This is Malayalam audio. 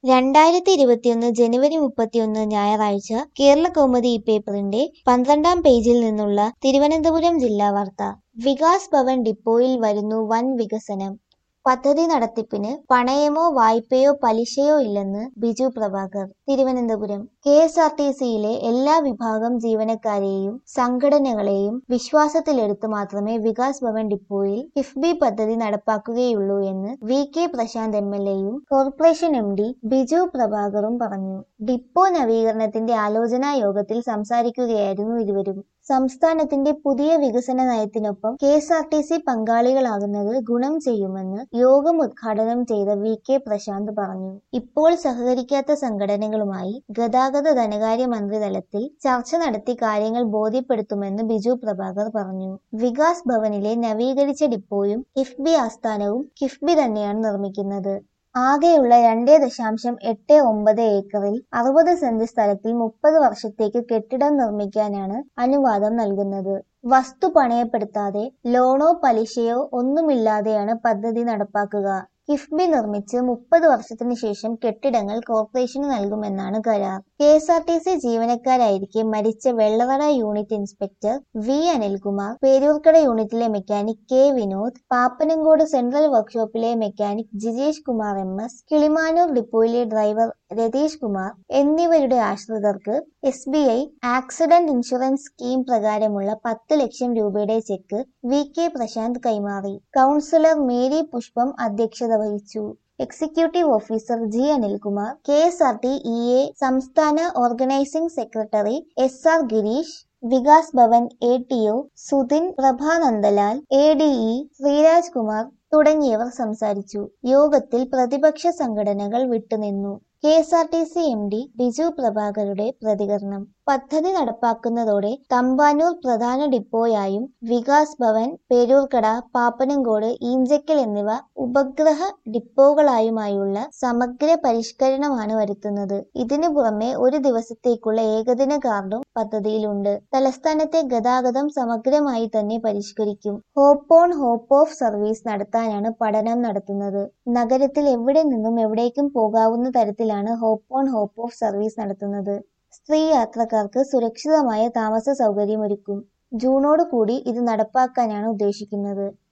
രണ്ടായിരത്തി ഇരുപത്തിയൊന്ന് ജനുവരി മുപ്പത്തിയൊന്ന് ഞായറാഴ്ച കേരളകൗമുദി ഈ പേപ്പറിന്റെ പന്ത്രണ്ടാം പേജിൽ നിന്നുള്ള തിരുവനന്തപുരം ജില്ലാ വാർത്ത വികാസ് ഭവൻ ഡിപ്പോയിൽ വരുന്നു വൻ വികസനം പദ്ധതി നടത്തിപ്പിന് പണയമോ വായ്പയോ പലിശയോ ഇല്ലെന്ന് Biju Prabhakar Thiruvananthapuram K S R T സിയിലെ എല്ലാ വിഭാഗം ജീവനക്കാരെയും സംഘടനകളെയും വിശ്വാസത്തിലെടുത്ത് മാത്രമേ വികാസ് ഭവൻ ഡിപ്പോയിൽ കിഫ്ബി പദ്ധതി നടപ്പാക്കുകയുള്ളൂ എന്ന് V K Prashanth M L എയും കോർപ്പറേഷൻ എം ഡി ബിജു പ്രഭാകറും പറഞ്ഞു ഡിപ്പോ നവീകരണത്തിന്റെ ആലോചനാ യോഗത്തിൽ സംസാരിക്കുകയായിരുന്നു ഇരുവരും സംസ്ഥാനത്തിന്റെ പുതിയ വികസന നയത്തിനൊപ്പം K S R T C പങ്കാളികളാകുന്നത് ഗുണം ചെയ്യുമെന്ന് യോഗം ഉദ്ഘാടനം ചെയ്ത വി കെ പ്രശാന്ത് പറഞ്ഞു ഇപ്പോൾ സഹകരിക്കാത്ത സംഘടനകളുമായി ഗതാഗത ധനകാര്യ മന്ത്രിതലത്തിൽ ചർച്ച നടത്തി കാര്യങ്ങൾ ബോധ്യപ്പെടുത്തുമെന്ന് ബിജു പ്രഭാകർ പറഞ്ഞു വികാസ് ഭവനിലെ നവീകരിച്ച ഡിപ്പോയും കിഫ്ബി ആസ്ഥാനവും കിഫ്ബി തന്നെയാണ് നിർമ്മിക്കുന്നത് ആകെയുള്ള രണ്ടേ ദശാംശം എട്ട് ഒമ്പത് ഏക്കറിൽ അറുപത് സെന്റ് സ്ഥലത്തിൽ മുപ്പത് വർഷത്തേക്ക് കെട്ടിടം നിർമ്മിക്കാനാണ് അനുവാദം നൽകുന്നത് വസ്തു പണയപ്പെടുത്താതെ ലോണോ പലിശയോ ഒന്നുമില്ലാതെയാണ് പദ്ധതി നടപ്പാക്കുക കിഫ്ബി നിർമ്മിച്ച് മുപ്പത് വർഷത്തിനു ശേഷം കെട്ടിടങ്ങൾ കോർപ്പറേഷന് നൽകുമെന്നാണ് കരാർ K S R T C ജീവനക്കാരായിരിക്കെ മരിച്ച Vellarada unit inspector V Anilkumar Peroorkada യൂണിറ്റിലെ mechanic K Vinod Pappanamcode central വർക്ക്ഷോപ്പിലെ mechanic Jijesh Kumar M S Kilimanoor ഡിപ്പോയിലെ ഡ്രൈവർ രതീഷ് കുമാർ എന്നിവരുടെ ആശ്രിതർക്ക് S B I accident insurance scheme പ്രകാരമുള്ള പത്ത് ലക്ഷം രൂപയുടെ ചെക്ക് വി കെ പ്രശാന്ത് കൈമാറി കൗൺസിലർ മേരി പുഷ്പം അധ്യക്ഷത വഹിച്ചു executive officer G Anilkumar K S R T E A സംസ്ഥാന organising secretary S R Gireesh Vikas Bhavan A T O Sudhin Prabhanandalal A D E Sreeraj Kumar തുടങ്ങിയവർ സംസാരിച്ചു യോഗത്തിൽ പ്രതിപക്ഷ സംഘടനകൾ വിട്ടുനിന്നു K S R T C M D Biju പ്രഭാകരുടെ പ്രതികരണം പദ്ധതി നടപ്പാക്കുന്നതോടെ തമ്പാനൂർ പ്രധാന ഡിപ്പോയായും വികാസ് ഭവൻ പേരൂർക്കട പാപ്പനംകോട് ഈഞ്ചക്കൽ എന്നിവ ഉപഗ്രഹ ഡിപ്പോകളായുമായുള്ള സമഗ്ര പരിഷ്കരണമാണ് വരുത്തുന്നത് ഇതിനു പുറമെ ഒരു ദിവസത്തേക്കുള്ള ഏകദിന കാർഡും പദ്ധതിയിലുണ്ട് തലസ്ഥാനത്തെ ഗതാഗതം സമഗ്രമായി തന്നെ പരിഷ്കരിക്കും hop on hop off service നടത്താനാണ് പഠനം നടത്തുന്നത് നഗരത്തിൽ എവിടെ നിന്നും എവിടേക്കും പോകാവുന്ന തരത്തിലാണ് hop on hop off service നടത്തുന്നത് സ്ത്രീ യാത്രക്കാർക്ക് സുരക്ഷിതമായ താമസ സൗകര്യമൊരുക്കും ജൂണോട് കൂടി ഇത് നടപ്പാക്കാനാണ് ഉദ്ദേശിക്കുന്നത്